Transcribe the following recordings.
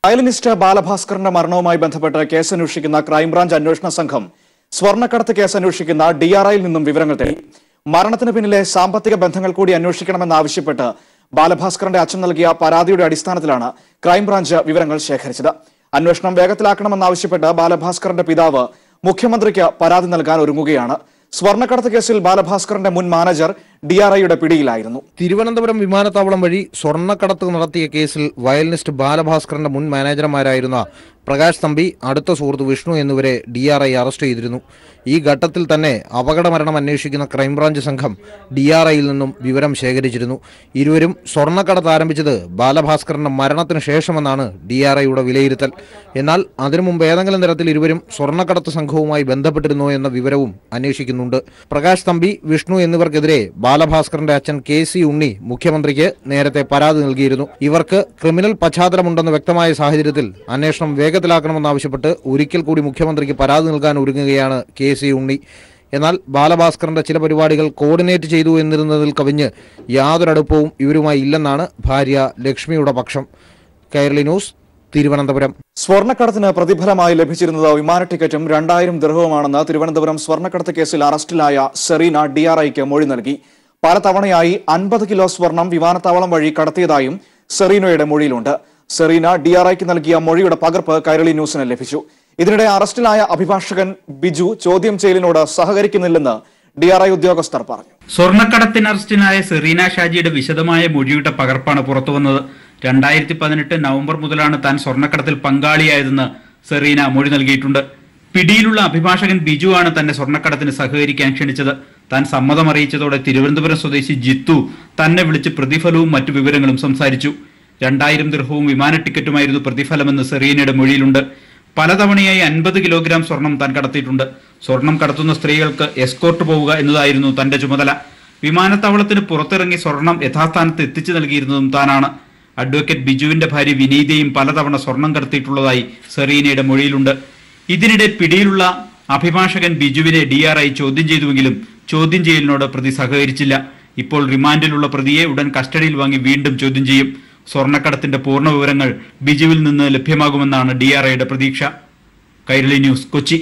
violinist ബാലഭാസ്കറിന്റെ മരണവുമായി ബന്ധപ്പെട്ട് case അന്വേഷിക്കുന്ന ക്രൈംബ്രാഞ്ച് അന്വേഷണ സംഘം സ്വർണ്ണക്കടത്ത് കേസ് അന്വേഷിക്കുന്ന ഡി ആർ ഐയിൽ നിന്നും വിവരങ്ങൾ തേടി മരണത്തിന് പിന്നിലെ സാമ്പത്തിക ബന്ധങ്ങൾ കൂടി അന്വേഷിക്കണമെന്നാവശ്യപ്പെട്ട് ബാലഭാസ്കറിന്റെ അച്ഛൻ നൽകിയ പരാതിയുടെ അടിസ്ഥാനത്തിലാണ് ക്രൈംബ്രാഞ്ച് വിവരങ്ങൾ ശേഖരിച്ചത് അന്വേഷണം വേഗത്തിലാക്കണമെന്നാവശ്യപ്പെട്ട് ബാലഭാസ്കറിന്റെ പിതാവ് മുഖ്യമന്ത്രിക്ക് പരാതി നൽകാൻ ഒരുങ്ങുകയാണ് സ്വർണ്ണക്കടത്ത് കേസിൽ ബാലഭാസ്കറിന്റെ മുൻ മാനേജർ ഡി ആർ ഐയുടെ പിടിയിലായിരുന്നു തിരുവനന്തപുരം വിമാനത്താവളം വഴി സ്വർണ്ണക്കടത്ത് നടത്തിയ കേസിൽ വയലിനിസ്റ്റ് ബാലഭാസ്കറിന്റെ മുൻ മാനേജർമാരായിരുന്ന പ്രകാശ് തമ്പി അടുത്ത സുഹൃത്ത് വിഷ്ണു എന്നിവരെ ഡി ആർ ഐ അറസ്റ്റ് ചെയ്തിരുന്നു ഈ ഘട്ടത്തിൽ തന്നെ അപകടമരണം അന്വേഷിക്കുന്ന ക്രൈംബ്രാഞ്ച് സംഘം ഡി ആർ ഐയിൽ നിന്നും വിവരം ശേഖരിച്ചിരുന്നു ഇരുവരും സ്വർണ്ണക്കടത്ത് ആരംഭിച്ചത് ബാലഭാസ്കറിന്റെ മരണത്തിന് ശേഷമെന്നാണ് ഡി ആർ ഐയുടെ വിലയിരുത്തൽ എന്നാൽ അതിനു മുമ്പ് ഏതെങ്കിലും തരത്തിൽ ഇരുവരും സ്വർണ്ണക്കടത്ത് സംഘവുമായി ബന്ധപ്പെട്ടിരുന്നോ എന്ന വിവരവും അന്വേഷിക്കുന്നുണ്ട് പ്രകാശ് തമ്പി വിഷ്ണു എന്നിവർക്കെതിരെ ബാലഭാസ്കറിന്റെ അച്ഛൻ കെ സി ഉണ്ണി മുഖ്യമന്ത്രിക്ക് നേരത്തെ പരാതി നൽകിയിരുന്നു ഇവർക്ക് ക്രിമിനൽ പശ്ചാത്തലമുണ്ടെന്ന് വ്യക്തമായ സാഹചര്യത്തിൽ അന്വേഷണം വേഗത്തിലാക്കണമെന്നാവശ്യപ്പെട്ട് ഒരിക്കൽ കൂടി മുഖ്യമന്ത്രിക്ക് പരാതി നൽകാൻ ഒരുങ്ങുകയാണ് കെ സി ഉണ്ണി എന്നാൽ ബാലഭാസ്കറിന്റെ ചില പരിപാടികൾ കോർഡിനേറ്റ് ചെയ്തു എന്നിരുന്നതിൽ കവിഞ്ഞ് യാതൊരടുപ്പവും ഇവരുമായി ഇല്ലെന്നാണ് ഭാര്യ ലക്ഷ്മിയുടെ പക്ഷം കൈരളി ന്യൂസ് തിരുവനന്തപുരം സ്വർണ്ണക്കടത്തിന് പ്രതിഫലമായി ലഭിച്ചിരുന്നത് വിമാന ടിക്കറ്റും രണ്ടായിരം ദൃഹവുമാണെന്ന് തിരുവനന്തപുരം സ്വർണ്ണക്കടത്ത് കേസിൽ അറസ്റ്റിലായ സെറീന ഡി ആർ ഐക്ക് മൊഴി നൽകി പലതവണയായി അൻപത് കിലോ സ്വർണം വിമാനത്താവളം വഴി കടത്തിയതായും സെറീനയുടെ മൊഴിയിലുണ്ട് സെറീന ഡി ആർ ഐക്ക് നൽകിയ മൊഴിയുടെ പകർപ്പ് കൈരളി ന്യൂസിന് ലഭിച്ചു ഇതിനിടെ അറസ്റ്റിലായ അഭിഭാഷകൻ ബിജു ചോദ്യം ചെയ്യലിനോട് സഹകരിക്കുന്നില്ലെന്ന് ഡി ആർ ഐ ഉദ്യോഗസ്ഥർ പറഞ്ഞു സ്വർണ്ണക്കടത്തിന് അറസ്റ്റിലായ സെറീന ഷാജിയുടെ വിശദമായ മൊഴിയുടെ പകർപ്പാണ് പുറത്തുവന്നത് രണ്ടായിരത്തി പതിനെട്ട് നവംബർ മുതലാണ് താൻ സ്വർണ്ണക്കടത്തിൽ പങ്കാളിയായതെന്ന് സെറീന മൊഴി നൽകിയിട്ടുണ്ട് പിടിയിലുള്ള അഭിഭാഷകൻ ബിജു ആണ് തന്നെ സ്വർണ്ണക്കടത്തിന് സഹകരിക്കാൻ ക്ഷണിച്ചത് താൻ സമ്മതം അറിയിച്ചതോടെ തിരുവനന്തപുരം സ്വദേശി ജിത്തു തന്നെ വിളിച്ച് പ്രതിഫലവും മറ്റു വിവരങ്ങളും സംസാരിച്ചു രണ്ടായിരം ദൃഹവും വിമാന ടിക്കറ്റുമായിരുന്നു പ്രതിഫലമെന്ന് സെറീനയുടെ മൊഴിയിലുണ്ട് പലതവണയായി അൻപത് കിലോഗ്രാം സ്വർണം താൻ കടത്തിയിട്ടുണ്ട് സ്വർണം കടത്തുന്ന സ്ത്രീകൾക്ക് എസ്കോർട്ട് പോവുക എന്നതായിരുന്നു തന്റെ ചുമതല വിമാനത്താവളത്തിന് പുറത്തിറങ്ങി സ്വർണം യഥാസ്ഥാനത്ത് എത്തിച്ചു നൽകിയിരുന്നതും താനാണ് അഡ്വക്കേറ്റ് ബിജുവിന്റെ ഭാര്യ വിനീതയും പലതവണ സ്വർണം കടത്തിയിട്ടുള്ളതായി സെറീനയുടെ മൊഴിയിലുണ്ട് ഇതിനിടെ പിടിയിലുള്ള അഭിഭാഷകൻ ബിജുവിനെ ഡി ആർ ഐ ചോദ്യം ചെയ്തുവെങ്കിലും ചോദ്യം ചെയ്യലിനോട് പ്രതി സഹകരിച്ചില്ല ഇപ്പോൾ റിമാൻഡിലുള്ള പ്രതിയെ ഉടൻ കസ്റ്റഡിയിൽ വാങ്ങി വീണ്ടും ചോദ്യം ചെയ്യും സ്വർണ്ണക്കടത്തിന്റെ പൂർണ്ണ വിവരങ്ങൾ ബിജുവിൽ നിന്ന് ലഭ്യമാകുമെന്നാണ് ഡി ആർ ഐയുടെ പ്രതീക്ഷ കൈരളി ന്യൂസ് കൊച്ചി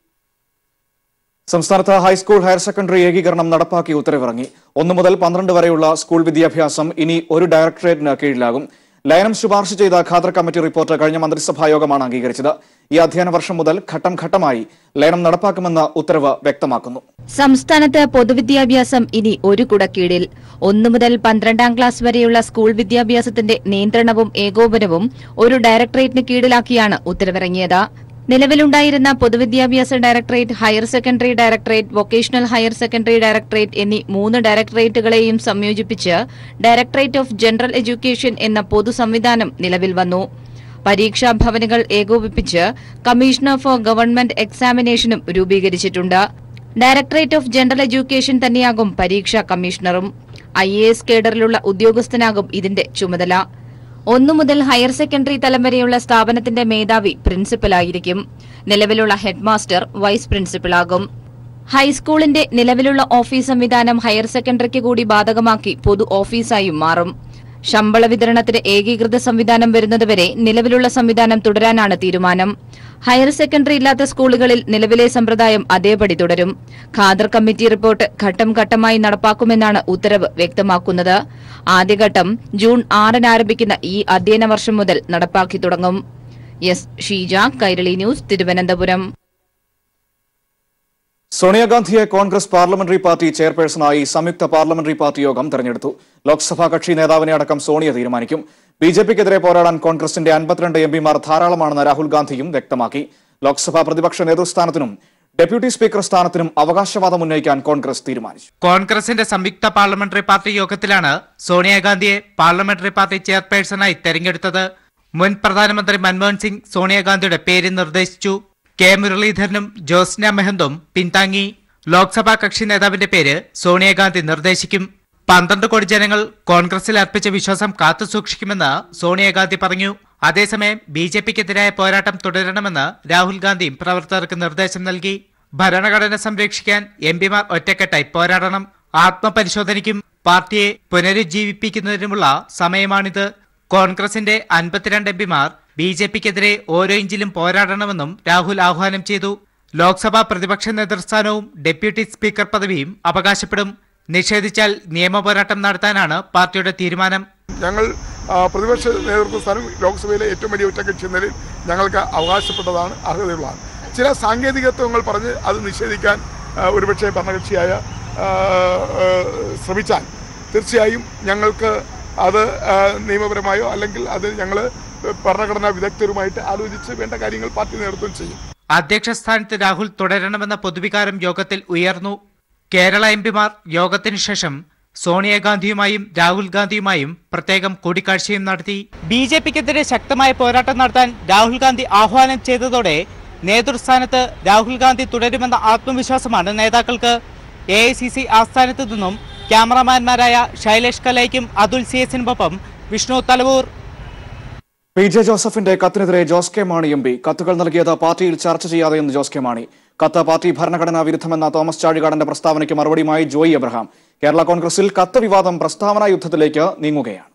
സംസ്ഥാനത്ത് ഹൈസ്കൂൾ ഹയർ സെക്കൻഡറി ഏകീകരണം നടപ്പാക്കി ഉത്തരവിറങ്ങി ഒന്നു മുതൽ പന്ത്രണ്ട് വരെയുള്ള സ്കൂൾ വിദ്യാഭ്യാസം ഇനി ഒരു ഡയറക്ടറേറ്റിന് കീഴിലാകും ലയനം ശുപാർശ ചെയ്ത ഖാദർ കമ്മിറ്റി റിപ്പോർട്ട് കഴിഞ്ഞ മന്ത്രിസഭാ യോഗമാണ് അംഗീകരിച്ചത് ഈ അധ്യയന വർഷം മുതൽ ഘട്ടം ഘട്ടമായി ലയനം നടപ്പാക്കുമെന്ന് ഉത്തരവ് വ്യക്തമാക്കുന്നു സംസ്ഥാനത്ത് പൊതുവിദ്യാഭ്യാസം ഇനി ഒരു കുടക്കീഴിൽ ഒന്നു മുതൽ പന്ത്രണ്ടാം ക്ലാസ് വരെയുള്ള സ്കൂൾ വിദ്യാഭ്യാസത്തിന്റെ നിയന്ത്രണവും ഏകോപനവും ഒരു ഡയറക്ടറേറ്റിന് കീഴിലാക്കിയാണ് ഉത്തരവിറങ്ങിയത് നിലവിലുണ്ടായിരുന്ന പൊതുവിദ്യാഭ്യാസ directorate higher secondary directorate vocational higher secondary directorate എന്നീ മൂന്ന് ഡയറക്ടറേറ്റുകളെയും സംയോജിപ്പിച്ച് ഡയറക്ടറേറ്റ് ഓഫ് ജനറൽ എഡ്യൂക്കേഷൻ എന്ന പൊതു സംവിധാനം നിലവിൽ വന്നു പരീക്ഷാ ഭവനുകൾ ഏകോപിപ്പിച്ച് കമ്മീഷണർ ഫോർ ഗവൺമെന്റ് എക്സാമിനേഷനും രൂപീകരിച്ചിട്ടുണ്ട് ഡയറക്ടറേറ്റ് ഓഫ് ജനറൽ എഡ്യൂക്കേഷൻ തന്നെയാകും പരീക്ഷാ കമ്മീഷണറും ഐ എ എസ് കേഡറിലുള്ള ഉദ്യോഗസ്ഥനാകും ഇതിന്റെ ചുമതല ഒന്നു മുതൽ ഹയർ സെക്കൻഡറി തലം വരെയുള്ള സ്ഥാപനത്തിന്റെ മേധാവി പ്രിൻസിപ്പലായിരിക്കും നിലവിലുള്ള ഹെഡ്മാസ്റ്റർ വൈസ് പ്രിൻസിപ്പലാകും ഹൈസ്കൂളിന്റെ നിലവിലുള്ള ഓഫീസ് സംവിധാനം ഹയർ സെക്കൻഡറിക്ക് കൂടി ബാധകമാക്കി പൊതു ഓഫീസായും മാറും ശമ്പള വിതരണത്തിന് ഏകീകൃത സംവിധാനം വരുന്നതുവരെ നിലവിലുള്ള സംവിധാനം തുടരാനാണ് തീരുമാനം ഹയർ സെക്കൻഡറി ഇല്ലാത്ത സ്കൂളുകളിൽ നിലവിലെ സമ്പ്രദായം അതേപടി തുടരും ഖാദർ കമ്മിറ്റി റിപ്പോർട്ട് ഘട്ടം ഘട്ടമായി നടപ്പാക്കുമെന്നാണ് ഉത്തരവ് വ്യക്തമാക്കുന്നത് ആദ്യഘട്ടം ജൂൺ ആറിന് ആരംഭിക്കുന്ന ഈ അധ്യയന വർഷം മുതൽ നടപ്പാക്കി തുടങ്ങും എസ് ഷീജ കൈരളി ന്യൂസ് തിരുവനന്തപുരം സോണിയാഗാന്ധിയെ കോൺഗ്രസ് പാർലമെന്ററി പാർട്ടി ചെയർപേഴ്സണായി സംയുക്ത പാർലമെന്ററി പാർട്ടി യോഗം തെരഞ്ഞെടുത്തു ലോക്സഭാ കക്ഷി നേതാവിനെ അടക്കം സോണിയ തീരുമാനിക്കും ബി ജെ പിക്കെതിരെ പോരാടാൻ കോൺഗ്രസിന്റെ അൻപത്തിരണ്ട് എം പിമാർ ധാരാളമാണെന്ന് രാഹുൽ ഗാന്ധിയും വ്യക്തമാക്കി ലോക്സഭാ പ്രതിപക്ഷ നേതൃസ്ഥാനത്തിനും ഡെപ്യൂട്ടി സ്പീക്കർ സ്ഥാനത്തിനും അവകാശവാദം ഉന്നയിക്കാൻ കോൺഗ്രസ് തീരുമാനിച്ചു കോൺഗ്രസിന്റെ സംയുക്ത പാർലമെന്ററി പാർട്ടി യോഗത്തിലാണ് സോണിയാഗാന്ധിയെ പാർലമെന്ററി പാർട്ടി ചെയർപേഴ്സണായി തെരഞ്ഞെടുത്തത് മുൻ പ്രധാനമന്ത്രി മൻമോഹൻ സിംഗ് സോണിയാഗാന്ധിയുടെ പേര് നിർദ്ദേശിച്ചു കെ മുരളീധരനും ജോസ്ന മെഹന്തും പിന്താങ്ങി ലോക്സഭാ കക്ഷി നേതാവിന്റെ പേര് സോണിയാഗാന്ധി നിർദ്ദേശിക്കും പന്ത്രണ്ട് കോടി ജനങ്ങൾ കോൺഗ്രസിൽ അർപ്പിച്ച വിശ്വാസം കാത്തുസൂക്ഷിക്കുമെന്ന് സോണിയാഗാന്ധി പറഞ്ഞു അതേസമയം ബി ജെ പിക്കെതിരായ പോരാട്ടം തുടരണമെന്ന് രാഹുൽ ഗാന്ധിയും പ്രവർത്തകർക്ക് നിർദ്ദേശം നൽകി ഭരണഘടന സംരക്ഷിക്കാൻ എം പിമാർ ഒറ്റക്കെട്ടായി പോരാടണം ആത്മപരിശോധനയ്ക്കും പാർട്ടിയെ പുനരുജ്ജീവിപ്പിക്കുന്നതിനുമുള്ള സമയമാണിത് കോൺഗ്രസിന്റെ അൻപത്തിരണ്ട് എം പിമാർ ബി ജെ പിക്കെതിരെ ഓരോ ഇഞ്ചിലും പോരാടണമെന്നും രാഹുൽ ആഹ്വാനം ചെയ്തു ലോക്സഭാ പ്രതിപക്ഷ നേതൃസ്ഥാനവും ഡെപ്യൂട്ടി സ്പീക്കർ പദവിയും അവകാശപ്പെടും നിഷേധിച്ചാൽ നിയമപോരാട്ടം നടത്താനാണ് പാർട്ടിയുടെ തീരുമാനം ഞങ്ങൾ ആ, പ്രതിപക്ഷ നേതൃത്വ സ്ഥാനം ലോക്സഭയിലെ ഏറ്റവും വലിയ ഒറ്റകക്ഷി എന്ന നിലയിൽ ഞങ്ങൾക്ക് അവകാശപ്പെട്ടതാണ് അർഹതയുള്ളതാണ് ചില സാങ്കേതികത്വങ്ങൾ പറഞ്ഞ് അത് നിഷേധിക്കാൻ ആ, ഒരുപക്ഷെ ഭരണകക്ഷിയായ ആ, ആ, ശ്രമിച്ചാൽ തീർച്ചയായും ഞങ്ങൾക്ക് അത് ആ, നിയമപരമായോ അല്ലെങ്കിൽ അത് ഞങ്ങൾ ഭരണഘടനാ വിദഗ്ധരുമായിട്ട് ആലോചിച്ച് വേണ്ട കാര്യങ്ങൾ പാർട്ടി നേതൃത്വം ചെയ്യും അധ്യക്ഷ സ്ഥാനത്ത് രാഹുൽ തുടരണമെന്ന പൊതുവികാരം യോഗത്തിൽ ഉയർന്നു കേരള എംപിമാർ യോഗത്തിനു ശേഷം സോണിയാഗാന്ധിയുമായും രാഹുൽ ഗാന്ധിയുമായും പ്രത്യേകം കൂടിക്കാഴ്ചയും നടത്തി ബി ജെ പിക്കെതിരെ ശക്തമായ പോരാട്ടം നടത്താൻ രാഹുൽ ഗാന്ധി ആഹ്വാനം ചെയ്തതോടെ നേതൃസ്ഥാനത്ത് രാഹുൽ ഗാന്ധി തുടരുമെന്ന ആത്മവിശ്വാസമാണ് നേതാക്കൾക്ക് എ ഐ സി സി ആസ്ഥാനത്ത് നിന്നും ക്യാമറാമാൻമാരായ ശൈലേഷ് കലയ്ക്കും അതുൽ സി എസിനുമൊപ്പം വിഷ്ണു തലവൂർ പി ജെ ജോസഫിന്റെ കത്തിനെതിരെ Jose K Mani M P കത്തുകൾ നൽകിയത് പാർട്ടിയിൽ ചർച്ച ചെയ്യാതെയെന്ന് ജോസ് കെ മാണി കത്ത് പാർട്ടി ഭരണഘടനാ വിരുദ്ധമെന്ന തോമസ് ചാഴികാടന്റെ പ്രസ്താവനയ്ക്ക് മറുപടിയുമായി ജോയി എബ്രഹാം കേരള കോൺഗ്രസിൽ കത്ത് വിവാദം പ്രസ്താവനാ യുദ്ധത്തിലേക്ക് നീങ്ങുകയാണ്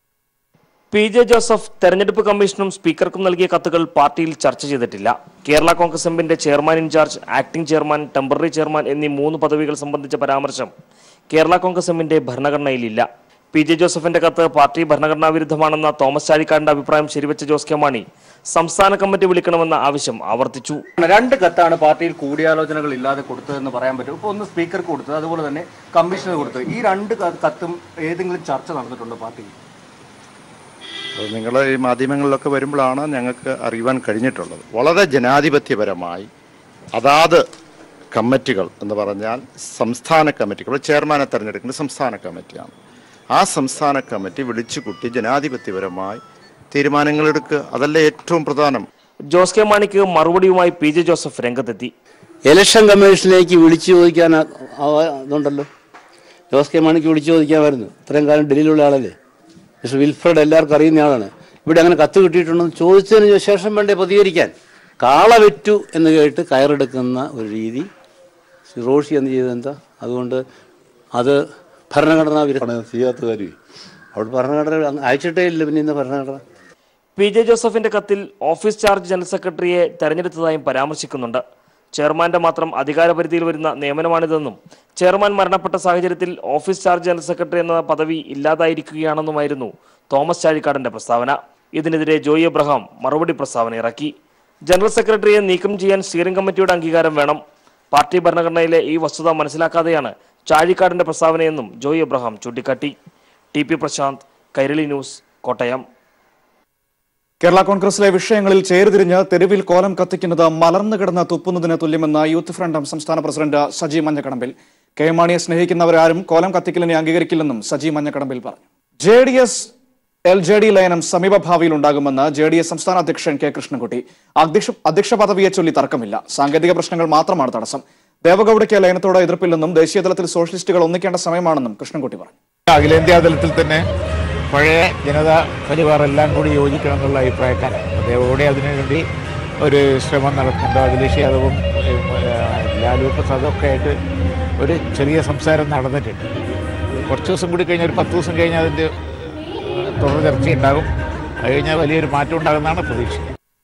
പി ജെ ജോസഫ് തെരഞ്ഞെടുപ്പ് കമ്മീഷനും സ്പീക്കർക്കും നൽകിയ കത്തുകൾ പാർട്ടിയിൽ ചർച്ച ചെയ്തിട്ടില്ല കേരള കോൺഗ്രസ് എമ്മിന്റെ chairman in charge acting chairman temporary chairman എന്നീ മൂന്ന് പദവികൾ സംബന്ധിച്ച പരാമർശം കേരള കോൺഗ്രസ് എമ്മിന്റെ ഭരണഘടനയിലില്ല പി ജെ ജോസഫിന്റെ കത്ത് പാർട്ടി ഭരണഘടനാ വിരുദ്ധമാണെന്ന തോമസ് ചാഴിക്കാടിന്റെ അഭിപ്രായം ശരിവെച്ച ജോസ് കെ മാണി സംസ്ഥാന കമ്മിറ്റി വിളിക്കണമെന്ന ആവശ്യം ആവർത്തിച്ചു രണ്ട് കത്താണ് പാർട്ടിയിൽ കൂടിയാലോചനകൾ ഇല്ലാതെ കൊടുത്തതെന്ന് പറയാൻ പറ്റും ഇപ്പോൾ ഒന്ന് സ്പീക്കർക്ക് കൊടുത്തത് അതുപോലെ തന്നെ കമ്മീഷണർ കൊടുത്തത് ഈ രണ്ട് ക- കത്തും ഏതെങ്കിലും ചർച്ച നടന്നിട്ടുണ്ടോ പാർട്ടിയിൽ നിങ്ങൾ ഈ മാധ്യമങ്ങളിലൊക്കെ വരുമ്പോഴാണ് ഞങ്ങൾക്ക് അറിയുവാൻ കഴിഞ്ഞിട്ടുള്ളത് വളരെ ജനാധിപത്യപരമായി അതാത് കമ്മിറ്റികൾ എന്ന് പറഞ്ഞാൽ സംസ്ഥാന കമ്മിറ്റികൾ ചെയർമാനെ തെരഞ്ഞെടുക്കുന്ന സംസ്ഥാന കമ്മിറ്റിയാണ് ആ സംസ്ഥാന കമ്മിറ്റി വിളിച്ചു കൂട്ടി ജനാധിപത്യപരമായി തീരുമാനങ്ങൾ എടുക്കുക അതല്ലേ ഏറ്റവും പ്രധാനം ജോസ് കെ മാണിക്ക് മറുപടിയുമായി പി ജെ ജോസഫ് രംഗത്തെത്തി ഇലക്ഷൻ കമ്മീഷനിലേക്ക് വിളിച്ചു ചോദിക്കാൻ ആ- ആ- ഇതുണ്ടല്ലോ ജോസ് കെ മാണിക്ക് വിളിച്ചു ചോദിക്കാമായിരുന്നു ഇത്രയും കാലം ഡൽഹിയിലുള്ള ആളല്ലേ മിസ്റ്റർ വിൽഫ്രഡ് എല്ലാവർക്കും അറിയുന്ന ആളാണ് ഇവിടെ അങ്ങനെ കത്ത് കിട്ടിയിട്ടുണ്ടെന്ന് ചോദിച്ചതിന് ശേഷം വേണ്ടേ പ്രതികരിക്കാൻ കാള വെറ്റു എന്ന് കേട്ട് കയറെടുക്കുന്ന ഒരു രീതി ശ്രീ റോഷി എന്ന് ചെയ്തത് എന്താ അതുകൊണ്ട് അത് ഭരണഘടനാ വിരുദ്ധ ചെയ്യാത്ത കാര്യം അവിടെ ഭരണഘടന അങ്ങ് അയച്ചിട്ടേ ഇല്ല പിന്നെ ഇന്ന് ഭരണഘടന പി ജെ ജോസഫിന്റെ കത്തിൽ ഓഫീസ് ചാർജ് ജനറൽ സെക്രട്ടറിയെ തെരഞ്ഞെടുത്തതായും പരാമർശിക്കുന്നുണ്ട് ചെയർമാന്റെ മാത്രം അധികാരപരിധിയിൽ വരുന്ന നിയമനമാണിതെന്നും ചെയർമാൻ മരണപ്പെട്ട സാഹചര്യത്തിൽ ഓഫീസ് ചാർജ് ജനറൽ സെക്രട്ടറി എന്ന പദവി ഇല്ലാതായിരിക്കുകയാണെന്നുമായിരുന്നു തോമസ് ചാഴിക്കാടന്റെ പ്രസ്താവന ഇതിനെതിരെ ജോയി എബ്രഹാം മറുപടി പ്രസ്താവന ഇറക്കി ജനറൽ സെക്രട്ടറിയെ നീക്കം ചെയ്യാൻ സ്റ്റിയറിംഗ് കമ്മിറ്റിയുടെ അംഗീകാരം വേണം പാർട്ടി ഭരണഘടനയിലെ ഈ വസ്തുത മനസ്സിലാക്കാതെയാണ് ചാഴിക്കാടിന്റെ പ്രസ്താവനയെന്നും ജോയി എബ്രഹാം ചൂണ്ടിക്കാട്ടി T P Prashanth Kairali news Kottayam Kerala കോൺഗ്രസിലെ വിഷയങ്ങളിൽ ചേരുതിരിഞ്ഞ് തെരുവിൽ കോലം കത്തിക്കുന്നത് മലർന്നു കിടന്ന് തുപ്പുന്നതിന് തുല്യമെന്ന് യൂത്ത് ഫ്രണ്ട് സംസ്ഥാന president Saji Manjakkadambil K M മാണിയെ സ്നേഹിക്കുന്നവരാരും കോലം കത്തിക്കലിനെ അംഗീകരിക്കില്ലെന്നും സജി മഞ്ഞക്കടമ്പിൽ പറഞ്ഞു J D S L J D ലയനം സമീപഭാവിയിൽ ഉണ്ടാകുമെന്ന് ജെ ഡി എസ് സംസ്ഥാന അധ്യക്ഷൻ കെ കൃഷ്ണൻകുട്ടി അധ്യക്ഷ അധ്യക്ഷ പദവിയെ ചൊല്ലി തർക്കമില്ല സാങ്കേതിക പ്രശ്നങ്ങൾ മാത്രമാണ് തടസ്സം ദേവഗൌഡയ്ക്ക് ലയനത്തോട് എതിർപ്പില്ലെന്നും ദേശീയതലത്തിൽ സോഷ്യലിസ്റ്റുകൾ ഒന്നിക്കേണ്ട സമയമാണെന്നും കൃഷ്ണൻകുട്ടി പറഞ്ഞു അഖിലേന്ത്യാ തലത്തിൽ തന്നെ പഴയ ജനതാ പരിവാർ എല്ലാം കൂടി യോജിക്കണം എന്നുള്ള അഭിപ്രായക്കാരാണ് അതേപോലെ അതിനുവേണ്ടി ഒരു ശ്രമം നടത്തുന്നുണ്ട് അഖിലേഷ് യാദവും ഏഹ്, ഏഹ്, ലാലു പ്രസാദും ഒക്കെ ആയിട്ട് ഒരു ചെറിയ സംസാരം നടന്നിട്ടുണ്ട് കുറച്ച് ദിവസം കൂടി കഴിഞ്ഞാൽ ഒരു പത്ത് ദിവസം കഴിഞ്ഞാൽ അതിൻ്റെ ഏഹ്, തുടർ ചർച്ചയുണ്ടാകും അത് കഴിഞ്ഞാൽ വലിയൊരു മാറ്റം ഉണ്ടാകുമെന്നാണ് പ്രതീക്ഷ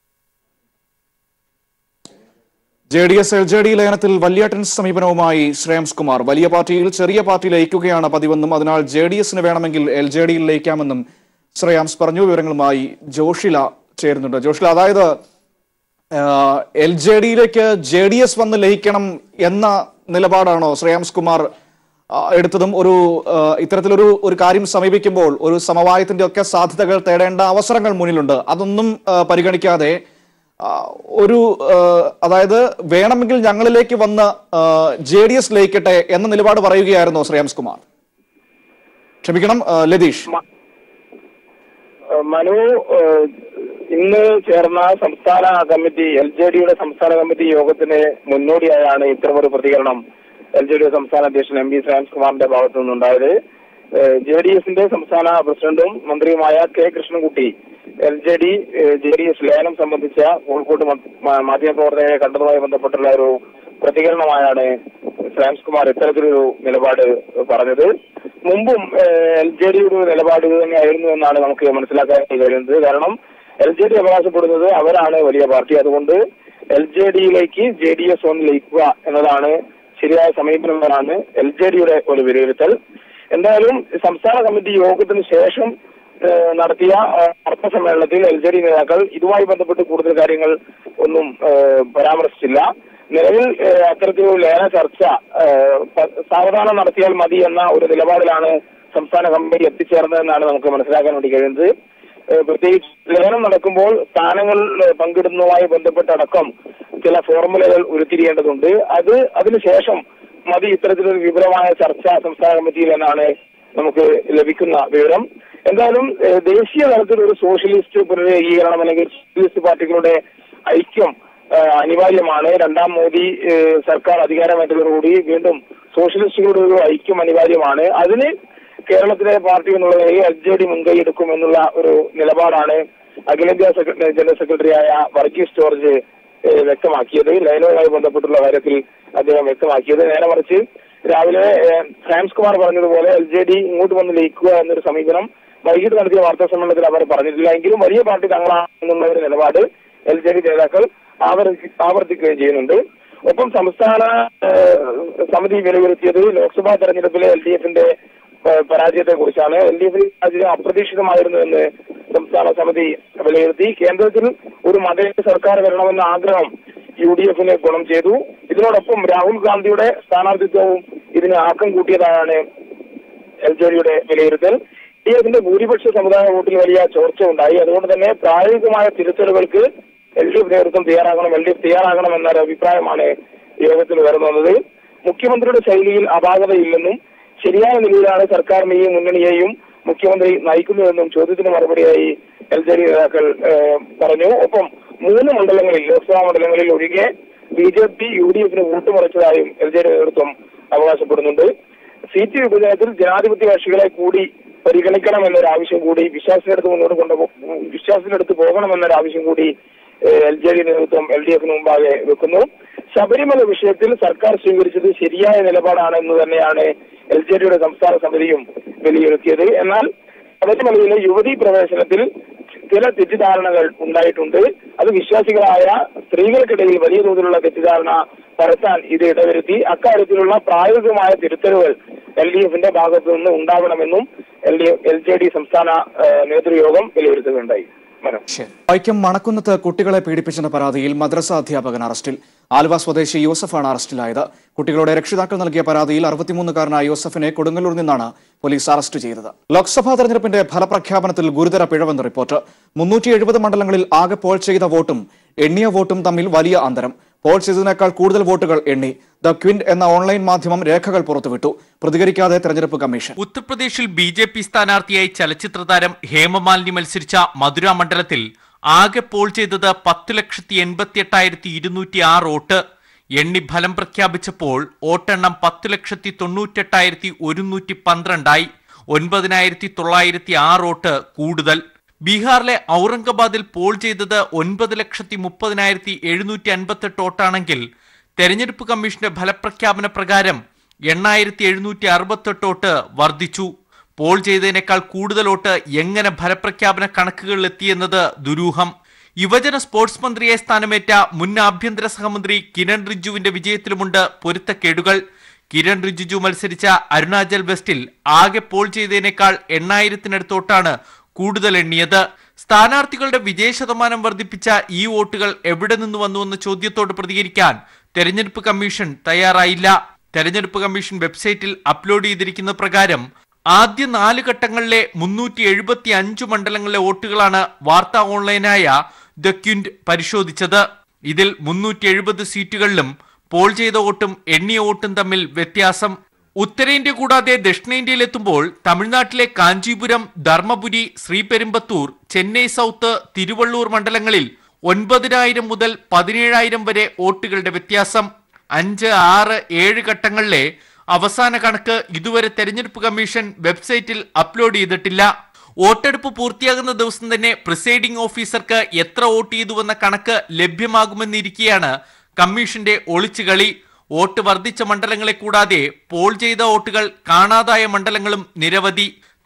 J D S L J D ലയനത്തിൽ വലിയേട്ടൻ സമീപനവുമായി ശ്രേയംസ് കുമാർ വലിയ പാർട്ടിയിൽ ചെറിയ പാർട്ടി ലയിക്കുകയാണ് പതിവെന്നും അതിനാൽ ജെ ഡി എസിന് വേണമെങ്കിൽ എൽ ജെ ഡിയിൽ ലയിക്കാമെന്നും ശ്രേയാംസ് പറഞ്ഞു വിവരങ്ങളുമായി ജോഷില ചേരുന്നുണ്ട് ജോഷില അതായത് എൽ ജെ ഡിയിലേക്ക് ജെ ഡി എസ് വന്ന് ലയിക്കണം എന്ന നിലപാടാണോ ശ്രേയാംസ് കുമാർ ആ, എടുത്തതും ഒരു ആ, ഇത്തരത്തിലൊരു ഒരു കാര്യം സമീപിക്കുമ്പോൾ ഒരു സമവായത്തിന്റെ ഒക്കെ സാധ്യതകൾ തേടേണ്ട അവസരങ്ങൾ മുന്നിലുണ്ട് അതൊന്നും ആ, പരിഗണിക്കാതെ ആ, ഒരു ആ, അതായത് വേണമെങ്കിൽ ഞങ്ങളിലേക്ക് വന്ന് ജെ ഡി എസ് ലയിക്കട്ടെ എന്ന നിലപാട് പറയുകയായിരുന്നോ ശ്രേയാംസ് കുമാർ ക്ഷമിക്കണം ആ, ലതീഷ് മനു ഏഹ്, ഇന്ന് ചേർന്ന സംസ്ഥാന കമ്മിറ്റി എൽ ജെ ഡിയുടെ സംസ്ഥാന കമ്മിറ്റി യോഗത്തിന് മുന്നോടിയായാണ് ഇത്തരമൊരു പ്രതികരണം എൽ ജെ ഡി സംസ്ഥാന അധ്യക്ഷൻ എം വി ശ്രീരാംസ് കുമാറിന്റെ ഭാഗത്തു നിന്നുണ്ടായത് ജെ ഡി എസിന്റെ സംസ്ഥാന പ്രസിഡന്റും മന്ത്രിയുമായ K Krishnankutty L J D J D S ലേലം സംബന്ധിച്ച കോഴിക്കോട് മ- മ- മാധ്യമപ്രവർത്തകരെ കണ്ടതുമായി ബന്ധപ്പെട്ടുള്ള ഒരു പ്രതികരണമായാണ് ശ്രീരാംസ് കുമാർ ഇത്തരത്തിലൊരു നിലപാട് പറഞ്ഞത് മുമ്പും എൽ ജെ ഡിയുടെ നിലപാട് ഇത് തന്നെയായിരുന്നു എന്നാണ് നമുക്ക് മനസ്സിലാക്കാൻ കഴിയുന്നത് കാരണം എൽ ജെ ഡി അവകാശപ്പെടുന്നത് അവരാണ് വലിയ പാർട്ടി അതുകൊണ്ട് എൽ ജെ ഡിയിലേക്ക് ജെ ഡി എസ് ഒന്ന് ലയിക്കുക എന്നതാണ് ശരിയായ സമീപനമെന്നാണ് എൽ ജെ ഡിയുടെ ഒരു വിലയിരുത്തൽ എന്തായാലും സംസ്ഥാന കമ്മിറ്റി യോഗത്തിന് ശേഷം ഏഹ്, നടത്തിയ ഏഹ്, വാർത്താ സമ്മേളനത്തിൽ എൽ ജെ ഡി നേതാക്കൾ ഇതുമായി ബന്ധപ്പെട്ട് കൂടുതൽ കാര്യങ്ങൾ ഒന്നും ഏഹ്, പരാമർശിച്ചില്ല നിലവിൽ ഏഹ്, അത്തരത്തിലൊരു ലേല ചർച്ച ഏഹ്, പ- സാവധാനം നടത്തിയാൽ മതി എന്ന ഒരു നിലപാടിലാണ് സംസ്ഥാന കമ്മിറ്റി എത്തിച്ചേർന്നതെന്നാണ് നമുക്ക് മനസ്സിലാക്കാൻ വേണ്ടി കഴിയുന്നത് ഏഹ് പ്രത്യേകിച്ച് ലേലം നടക്കുമ്പോൾ സ്ഥാനങ്ങൾ ഏഹ് പങ്കിടുന്നതുമായി ബന്ധപ്പെട്ടടക്കം ചില ഫോർമുലകൾ ഉരുത്തിരിയേണ്ടതുണ്ട് അത് അതിനുശേഷം മതി ഇത്തരത്തിലൊരു വിപുലമായ ചർച്ച സംസ്ഥാന കമ്മിറ്റിയിൽ എന്നാണ് നമുക്ക് ലഭിക്കുന്ന വിവരം എന്തായാലും ഏഹ് ദേശീയ തലത്തിൽ ഒരു സോഷ്യലിസ്റ്റ് പുനരേകീകരണം അല്ലെങ്കിൽ സോഷ്യലിസ്റ്റ് പാർട്ടികളുടെ ഐക്യം ഏഹ് അനിവാര്യമാണ് രണ്ടാം മോദി ഏഹ് സർക്കാർ അധികാരമേറ്റതോടുകൂടി വീണ്ടും സോഷ്യലിസ്റ്റുകളുടെ ഒരു ഐക്യം അനിവാര്യമാണ് അതിന് കേരളത്തിലെ പാർട്ടി എന്നുള്ള നിലയിൽ എൽ ജെ ഡി മുൻകൈ എടുക്കും എന്നുള്ള ഒരു നിലപാടാണ് അഖിലേന്ത്യാ സെക്രട്ടറി ജനറൽ സെക്രട്ടറിയായ വർഗീസ് ജോർജ് ഏഹ് വ്യക്തമാക്കിയത് ലയനവുമായി ബന്ധപ്പെട്ടുള്ള കാര്യത്തിൽ അദ്ദേഹം വ്യക്തമാക്കിയത് നേരെ മറിച്ച് രാവിലെ ഏഹ് ഫ്രാൻസ് കുമാർ പറഞ്ഞതുപോലെ എൽ ജെ ഡി ഇങ്ങോട്ട് വന്ന് ലയിക്കുക എന്നൊരു സമീപനം വൈകിട്ട് നടത്തിയ വാർത്താ സമ്മേളനത്തിൽ അവർ പറഞ്ഞിട്ടില്ല എങ്കിലും വലിയ പാർട്ടി തങ്ങളാണെന്നുള്ള ഒരു നിലപാട് എൽ ജെ ഡി നേതാക്കൾ ആവർത്തി ആവർത്തിക്കുകയും ചെയ്യുന്നുണ്ട് ഒപ്പം സംസ്ഥാന ഏഹ്, സമിതി വിലയിരുത്തിയത് ലോക്സഭാ തെരഞ്ഞെടുപ്പിലെ എൽ ഡി എഫിന്റെ പരാജയത്തെ കുറിച്ചാണ് എൽ ഡി എഫിൽ പരാജയം അപ്രതീക്ഷിതമായിരുന്നു എന്ന് സംസ്ഥാന സമിതി വിലയിരുത്തി കേന്ദ്രത്തിൽ ഒരു മതേതര സർക്കാർ വരണമെന്ന ആഗ്രഹം യു ഡി എഫിന് ഗുണം ചെയ്തു ഇതിനോടൊപ്പം രാഹുൽ ഗാന്ധിയുടെ സ്ഥാനാർത്ഥിത്വവും ഇതിന് ആക്കം കൂട്ടിയതാണ് എൽ ജെ ഡിയുടെ വിലയിരുത്തൽ ഡി എഫിന്റെ ഭൂരിപക്ഷ സമുദായ വോട്ടിൽ വലിയ ചോർച്ച ഉണ്ടായി അതുകൊണ്ട് തന്നെ പ്രായോഗികമായ തിരുത്തലുകൾക്ക് എൽ ഡി എഫ് നേതൃത്വം തയ്യാറാകണം എൽ ഡി എഫ് തയ്യാറാകണം എന്നൊരു അഭിപ്രായമാണ് യോഗത്തിൽ ഉയർന്നു വന്നത് മുഖ്യമന്ത്രിയുടെ ശൈലിയിൽ അപാകതയില്ലെന്നും ശരിയായ നിലയിലാണ് സർക്കാരിനെ ഈ മുന്നണിയെയും മുഖ്യമന്ത്രി നയിക്കുന്നതെന്നും ചോദ്യത്തിന് മറുപടിയായി എൽ ജെ ഡി നേതാക്കൾ ഏഹ്, പറഞ്ഞു ഒപ്പം മൂന്ന് മണ്ഡലങ്ങളിൽ ലോക്സഭാ മണ്ഡലങ്ങളിൽ ഒഴികെ B J P U D എഫിന് വോട്ട് മറിച്ചതായും എൽ ജെ ഡി നേതൃത്വം അവകാശപ്പെടുന്നുണ്ട് സീറ്റ് വിഭജനത്തിൽ ജനാധിപത്യ കക്ഷികളെ കൂടി പരിഗണിക്കണം എന്നൊരു ആവശ്യം കൂടി വിശ്വാസത്തിനടുത്ത് മുന്നോട്ട് കൊണ്ടുപോ വിശ്വാസത്തിനടുത്ത് പോകണം എന്നൊരു ആവശ്യം കൂടി എൽ ജെ ഡി നേതൃത്വം എൽ ഡി എഫിന് മുമ്പാകെ വെക്കുന്നു ശബരിമല വിഷയത്തിൽ സർക്കാർ സ്വീകരിച്ചത് ശരിയായ നിലപാടാണെന്ന് തന്നെയാണ് എൽ ജെ ഡിയുടെ സംസ്ഥാന സമിതിയും വിലയിരുത്തിയത് എന്നാൽ ശബരിമലയിലെ യുവതീ പ്രവേശനത്തിൽ ചില തെറ്റിദ്ധാരണകൾ ഉണ്ടായിട്ടുണ്ട് അത് വിശ്വാസികളായ സ്ത്രീകൾക്കിടയിൽ വലിയ തോതിലുള്ള തെറ്റിദ്ധാരണ പരത്താൻ ഇത് ഇടവരുത്തി അക്കാര്യത്തിലുള്ള പ്രായോഗികമായ തിരുത്തലുകൾ എൽ ഡി എഫിന്റെ ഭാഗത്തു നിന്ന് ഉണ്ടാകണമെന്നും L D L J D സംസ്ഥാന ഏഹ്, നേതൃയോഗം വിലയിരുത്തുകയുണ്ടായി മനോ വൈക്കം മണക്കുന്നത്ത് കുട്ടികളെ പീഡിപ്പിച്ചെന്ന പരാതിയിൽ മദ്രസ അധ്യാപകൻ അറസ്റ്റിൽ ആലുവ സ്വദേശി യൂസഫാണ് അറസ്റ്റിലായത് കുട്ടികളുടെ രക്ഷിതാക്കൾ നൽകിയ പരാതിയിൽ അറുപത്തിമൂന്നുകാരനായ യൂസഫിനെ കൊടുങ്ങല്ലൂരിൽ നിന്നാണ് പോലീസ് അറസ്റ്റ് ചെയ്തത് ലോക്സഭാ തെരഞ്ഞെടുപ്പിന്റെ ഫലപ്രഖ്യാപനത്തിൽ ഗുരുതര പിഴവെന്ന് റിപ്പോർട്ട് മുന്നൂറ്റി എഴുപത് മണ്ഡലങ്ങളിൽ ആകെ പോൾ ചെയ്ത വോട്ടും എണ്ണിയ വോട്ടും തമ്മിൽ വലിയ അന്തരം പോൾ ചെയ്തതിനേക്കാൾ കൂടുതൽ വോട്ടുകൾ എണ്ണി ദ ക്വിന്റ് എന്ന ഓൺലൈൻ മാധ്യമം രേഖകൾ പുറത്തുവിട്ടു പ്രതികരിക്കാതെ തെരഞ്ഞെടുപ്പ് കമ്മീഷൻ ഉത്തർപ്രദേശിൽ ബി ജെ പി സ്ഥാനാർത്ഥിയായി ചലച്ചിത്ര താരം ഹേമമാലിനി മത്സരിച്ച മധുര മണ്ഡലത്തിൽ ആകെ പോൾ ചെയ്തത് പത്ത് ലക്ഷത്തി എൺപത്തി എട്ടായിരത്തി ഇരുന്നൂറ്റി ആറ് വോട്ട് എണ്ണി ഫലം പ്രഖ്യാപിച്ചപ്പോൾ വോട്ടെണ്ണം പത്ത് ലക്ഷത്തി തൊണ്ണൂറ്റെട്ടായിരത്തി ഒരുന്നൂറ്റി പന്ത്രണ്ടായി ഒൻപതിനായിരത്തി തൊള്ളായിരത്തി ആറ് വോട്ട് കൂടുതൽ ബീഹാറിലെ ഔറംഗാബാദിൽ പോൾ ചെയ്തത് ഒൻപത് ലക്ഷത്തി മുപ്പതിനായിരത്തി എഴുന്നൂറ്റി അൻപത്തെട്ട് വോട്ടാണെങ്കിൽ തെരഞ്ഞെടുപ്പ് കമ്മീഷന്റെ ഫലപ്രഖ്യാപന പ്രകാരം എണ്ണായിരത്തി എഴുന്നൂറ്റി അറുപത്തെട്ട് വോട്ട് വർദ്ധിച്ചു പോൾ ചെയ്തതിനേക്കാൾ കൂടുതൽ വോട്ട് എങ്ങനെ ഫലപ്രഖ്യാപന കണക്കുകളിൽ എത്തിയെന്നത് ദുരൂഹം യുവജന സ്പോർട്സ് മന്ത്രിയെ സ്ഥാനമേറ്റ മുൻ ആഭ്യന്തര സഹമന്ത്രി കിരൺ റിജ്ജുവിന്റെ വിജയത്തിലുമുണ്ട് പൊരുത്തക്കേടുകൾ കിരൺ റിജിജു മത്സരിച്ച അരുണാചൽ വെസ്റ്റിൽ ആകെ പോൾ ചെയ്തതിനേക്കാൾ എണ്ണായിരത്തിനടുത്തോട്ടാണ് കൂടുതൽ എണ്ണിയത് സ്ഥാനാർത്ഥികളുടെ വിജയ ശതമാനം വർദ്ധിപ്പിച്ച ഈ വോട്ടുകൾ എവിടെ നിന്ന് വന്നുവെന്ന ചോദ്യത്തോട് പ്രതികരിക്കാൻ തെരഞ്ഞെടുപ്പ് കമ്മീഷൻ തയ്യാറായില്ല തെരഞ്ഞെടുപ്പ് കമ്മീഷൻ വെബ്സൈറ്റിൽ അപ്ലോഡ് ചെയ്തിരിക്കുന്ന പ്രകാരം ആദ്യ നാല് ഘട്ടങ്ങളിലെ മുന്നൂറ്റി എഴുപത്തി അഞ്ച് മണ്ഡലങ്ങളിലെ വോട്ടുകളാണ് വാർത്താ ഓൺലൈനായ ദ ക്വിന്റ് പരിശോധിച്ചത് ഇതിൽ മുന്നൂറ്റി എഴുപത് സീറ്റുകളിലും പോൾ ചെയ്ത വോട്ടും എണ്ണിയ വോട്ടും തമ്മിൽ വ്യത്യാസം ഉത്തരേന്ത്യ കൂടാതെ ദക്ഷിണേന്ത്യയിലെത്തുമ്പോൾ തമിഴ്നാട്ടിലെ കാഞ്ചീപുരം ധർമ്മപുരി ശ്രീപെരുമ്പത്തൂർ ചെന്നൈ സൗത്ത് തിരുവള്ളൂർ മണ്ഡലങ്ങളിൽ ഒൻപതിനായിരം മുതൽ പതിനേഴായിരം വരെ വോട്ടുകളുടെ വ്യത്യാസം അഞ്ച് ആറ് ഏഴ് ഘട്ടങ്ങളിലെ അവസാന കണക്ക് ഇതുവരെ തെരഞ്ഞെടുപ്പ് കമ്മീഷൻ വെബ്സൈറ്റിൽ അപ്ലോഡ് ചെയ്തിട്ടില്ല വോട്ടെടുപ്പ് പൂർത്തിയാകുന്ന ദിവസം തന്നെ പ്രിസൈഡിംഗ് ഓഫീസർക്ക് എത്ര വോട്ട് ചെയ്തുവെന്ന കണക്ക് ലഭ്യമാകുമെന്നിരിക്കെയാണ് കമ്മീഷന്റെ ഒളിച്ചുകളി വോട്ട് വർദ്ധിച്ച മണ്ഡലങ്ങളെ കൂടാതെ പോൾ ചെയ്ത വോട്ടുകൾ കാണാതായ മണ്ഡലങ്ങളും നിരവധി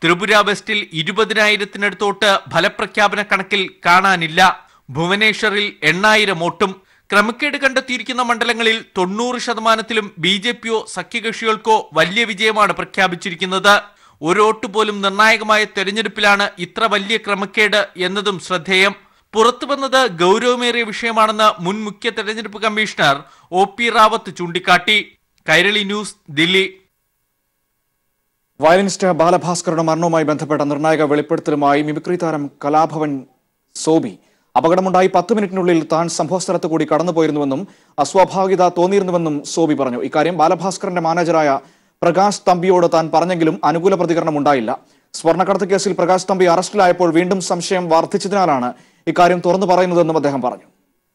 ത്രിപുര വെസ്റ്റിൽ ഇരുപതിനായിരത്തിനടുത്തോട്ട് ഫലപ്രഖ്യാപന കണക്കിൽ കാണാനില്ല ഭുവനേശ്വറിൽ എണ്ണായിരം വോട്ടും ക്രമക്കേട് കണ്ടെത്തിയിരിക്കുന്ന മണ്ഡലങ്ങളിൽ തൊണ്ണൂറ് ശതമാനത്തിലും ബി ജെ പിയോ സഖ്യകക്ഷികൾക്കോ വലിയ വിജയമാണ് പ്രഖ്യാപിച്ചിരിക്കുന്നത് ഒരു വോട്ട് പോലും നിർണായകമായ തെരഞ്ഞെടുപ്പിലാണ് ഇത്ര വലിയ ക്രമക്കേട് എന്നതും ശ്രദ്ധേയം പുറത്തു വന്നത് ഗൗരവമേറിയ വിഷയമാണെന്ന് മുൻ മുഖ്യ തെരഞ്ഞെടുപ്പ് കമ്മീഷണർ ഒ പി റാവത്ത് ചൂണ്ടിക്കാട്ടി കൈരളി ന്യൂസ് ദില്ലി വയലിനിസ്റ്റ് ബാലഭാസ്കറുടെ മരണവുമായി ബന്ധപ്പെട്ട നിർണായക വെളിപ്പെടുത്തലുമായി മിമിക്രി താരം കലാഭവൻ സോബി അപകടമുണ്ടായി പത്ത് മിനിറ്റിനുള്ളിൽ താൻ സംഭവസ്ഥലത്ത് കൂടി കടന്നുപോയിരുന്നുവെന്നും അസ്വാഭാവികത തോന്നിയിരുന്നുവെന്നും സോബി പറഞ്ഞു ഇക്കാര്യം ബാലഭാസ്കറിന്റെ മാനേജറായ പ്രകാശ് തമ്പിയോട് താൻ പറഞ്ഞെങ്കിലും അനുകൂല പ്രതികരണം ഉണ്ടായില്ല സ്വർണ്ണക്കടത്ത് കേസിൽ പ്രകാശ് തമ്പി അറസ്റ്റിലായപ്പോൾ വീണ്ടും സംശയം വർദ്ധിച്ചതിനാലാണ് ഇക്കാര്യം തുറന്നു പറയുന്നതെന്നും അദ്ദേഹം പറഞ്ഞു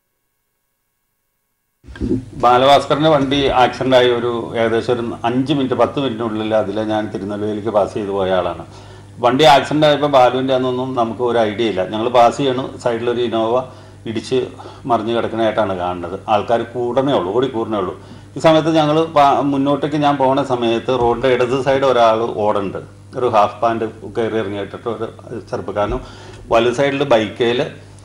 ബാലഭാസ്കറിന്റെ വണ്ടി ആക്സിഡന്റ് ആയി ഒരു ഏകദേശം ഒരു അഞ്ച് മിനിറ്റ് പത്ത് മിനിറ്റിനുള്ളിൽ അതിൽ ഞാൻ തിരുനെല്വേലിക്ക് പാസ് ചെയ്തു പോയ ആളാണ് വണ്ടി ആക്സിഡന്റ് ആയപ്പോൾ ബാലുവിൻ്റെ അന്നൊന്നും നമുക്ക് ഒരു ഐഡിയ ഇല്ല ഞങ്ങൾ പാസ് ചെയ്യണം സൈഡിലൊരു ഇനോവ ഇടിച്ച് മറിഞ്ഞ് കിടക്കുന്നതായിട്ടാണ് കാണുന്നത് ആൾക്കാർ കൂടണേ ഉള്ളൂ ഓടി കൂടണേ ഉള്ളൂ ഈ സമയത്ത് ഞങ്ങൾ മുന്നോട്ടേക്ക് ഞാൻ പോണ സമയത്ത് റോഡിൻ്റെ ഇടത് സൈഡ് ഒരാൾ ഓടുന്നുണ്ട് ഒരു ഹാഫ് പാൻറ് കയറി ഇറങ്ങിയിട്ടിട്ട് ഒരു ചെറുപ്പക്കാരനും വലു സൈഡിൽ ബൈക്കേൽ